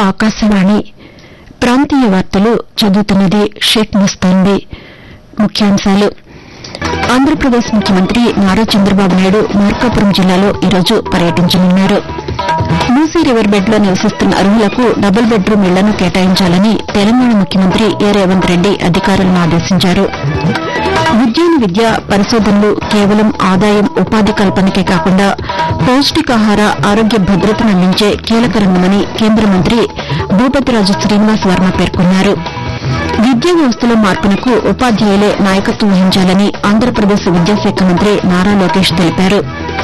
ఆకాశవాణి ప్రాంతీయ వార్తలు చదువుతున్నది షేక్ ముస్తాన్బీ ముఖ్యాంశాలు ఆంధ్రప్రదేశ్ ముఖ్యమంత్రి నారా చంద్రబాబు నాయుడు మార్కాపురం జిల్లాలో ఈరోజు పర్యటించనున్నారు మూసీ రివర్ బెడ్లో నివసిస్తున్న అర్హులకు డబుల్ బెడ్రూం ఇళ్లను కేటాయించాలని తెలంగాణ ముఖ్యమంత్రి ఏ రేవంత్ రెడ్డి అధికారులను ఆదేశించారు ఉద్యాన విద్య పరిశోధనలు కేవలం ఆదాయం ఉపాధి కల్పనకే కాకుండా పౌష్టికాహార ఆరోగ్య భద్రతను అందించే కీలక రంగమని కేంద్ర మంత్రి భూపతిరాజు శ్రీనివాస్ వర్మ పేర్కొన్నారు విద్యా వ్యవస్థలో మార్పునకు ఉపాధ్యాయులే నాయకత్వం వహించాలని ఆంధ్రప్రదేశ్ విద్యాశాఖ మంత్రి నారా లోకేష్ తెలిపారు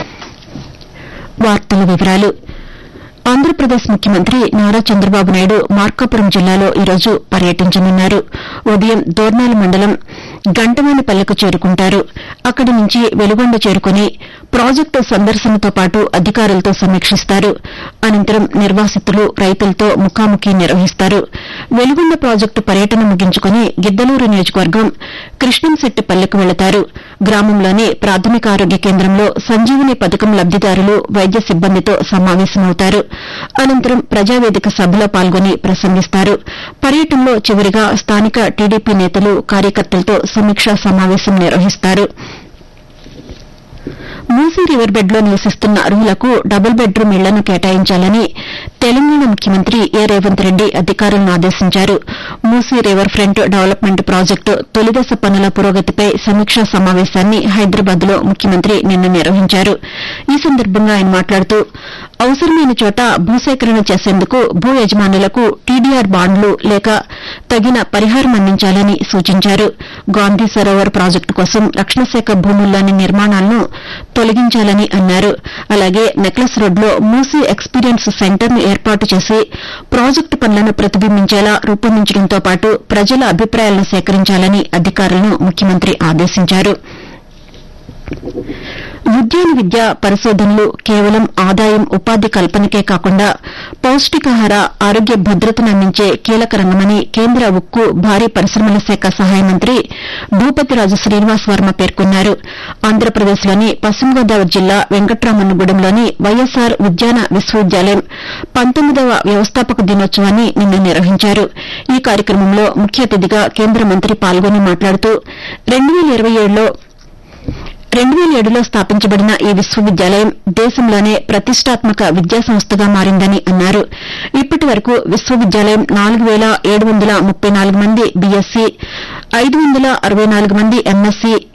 వార్తల వివరాలు ఆంధ్రప్రదేశ్ ముఖ్యమంత్రి నారా చంద్రబాబు నాయుడు మార్కాపురం జిల్లాలో ఈరోజు పర్యటించనున్నారు ఉదయం దోర్నాల మండలం గంటవానిపల్లెకు చేరుకుంటారు అక్కడి నుంచి వెలుగొండ చేరుకుని ప్రాజెక్టు సందర్శనతో పాటు అధికారులతో సమీక్షిస్తారు అనంతరం నిర్వాసితులు రైతులతో ముఖాముఖి నిర్వహిస్తారు వెలుగొండ ప్రాజెక్టు పర్యటన ముగించుకుని గిద్దలూరు నియోజకవర్గం కృష్ణంశెట్టిపల్లెకు వెళతారు గ్రామంలోని ప్రాథమిక ఆరోగ్య కేంద్రంలో సంజీవని పథకం లబ్దిదారులు వైద్య సిబ్బందితో సమావేశమవుతారు అనంతరం ప్రజావేదిక సభలో పాల్గొని ప్రసంగిస్తారు పర్యటనలో చివరిగా స్థానిక టీడీపీ నేతలు కార్యకర్తలతో సమీక్షా సమావేశం నిర్వహిస్తారు మూసీ రివర్ బెడ్లో నివసిస్తున్న అర్హులకు డబుల్ బెడ్రూం ఇళ్లను కేటాయించాలని తెలంగాణ ముఖ్యమంత్రి ఏ రేవంత్ రెడ్డి అధికారులను ఆదేశించారు Musi river front development project తొలిదశ పనుల పురోగతిపై సమీక్షా సమావేశాన్ని హైదరాబాద్లో ముఖ్యమంత్రి నిన్న నిర్వహించారు ఈ సందర్భంగా ఆయన మాట్లాడుతూ అవసరమైన చోట భూసేకరణ చేసేందుకు భూ యజమానులకు టీడీఆర్ బాండ్లు లేక తగిన పరిహారం అందించాలని సూచించారు గాంధీ సరోవర్ ప్రాజెక్టు కోసం రక్షణ శాఖ భూముల్లోని నిర్మాణాలను తొలగించాలని అన్నారు అలాగే నెక్లెస్ రోడ్లో మూసీ ఎక్స్పీరియన్స్ సెంటర్ను ఏర్పాటు చేసి ప్రాజెక్టు పనులను ప్రతిబింబించేలా రూపొందించడంతో పాటు ప్రజల అభిప్రాయాలను సేకరించాలని అధికారులను ముఖ్యమంత్రి ఆదేశించారు ఉద్యాన విద్య పరిశోధనలు కేవలం ఆదాయం ఉపాధి కల్పనకే కాకుండా పౌష్టికాహార ఆరోగ్య భద్రతను అందించే కీలక రంగమని కేంద్ర ఉక్కు భారీ పరిశ్రమల శాఖ సహాయ మంత్రి భూపతిరాజు శ్రీనివాస్ వర్మ పేర్కొన్నారు ఆంధ్రప్రదేశ్లోని పశ్చిమ గోదావరి జిల్లా వెంకట్రామన్నగూడెంలోని వైఎస్సార్ ఉద్యాన విశ్వవిద్యాలయం పంతొమ్మిదవ వ్యవస్థాపక దినోత్సవాన్ని నిన్న నిర్వహించారు ఈ కార్యక్రమంలో ముఖ్య అతిథిగా కేంద్ర మంత్రి పాల్గొని మాట్లాడుతూ రెండు వేల ఇరవై ఏడులో రెండు వేల ఏడులో స్థాపించబడిన ఈ విశ్వవిద్యాలయం దేశంలోనే ప్రతిష్టాత్మక విద్యా సంస్థగా మారిందని అన్నారు ఇప్పటి వరకు విశ్వవిద్యాలయం నాలుగు వేల ఏడు వందల ముప్పై నాలుగు మంది బీఎస్సీ ఐదు వందల అరవై నాలుగు మంది ఎంఎస్సీ